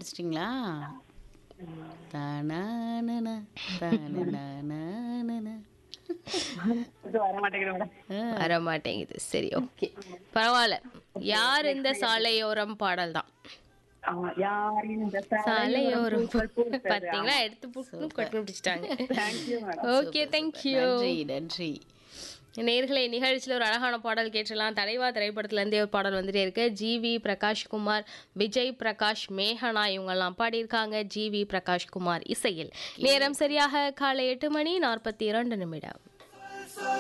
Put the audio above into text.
கண்டுபிடிச்சிட்டிங்களா தானானனா, தானனானானனா. இது வர மாட்டேங்குது மேடம் வர மாட்டேங்குது சரி ஓகே பரவாயில்ல யார் இந்த சாலையோரம் பாடல் தான் ஆமா யார் இந்த சாலையோரம் பூக்கள் பூத்தது. பாத்தீங்களா எடுத்து புட்டு கண்டுபிடிச்சிட்டாங்க Thank you, madam. Okay thank you நன்றி நன்றி நேர்களை நிகழ்ச்சியில் ஒரு அழகான பாடல் கேட்டலாம் தலைவா திரைப்படத்துல இருந்தே ஒரு பாடல் வந்துட்டே இருக்கு ஜிவி பிரகாஷ்குமார் விஜய் பிரகாஷ் மேகனா இவங்கெல்லாம் பாடியிருக்காங்க ஜிவி பிரகாஷ்குமார் இசையில் நேரம் சரியாக காலை எட்டு மணி நாற்பத்தி இரண்டு நிமிடம்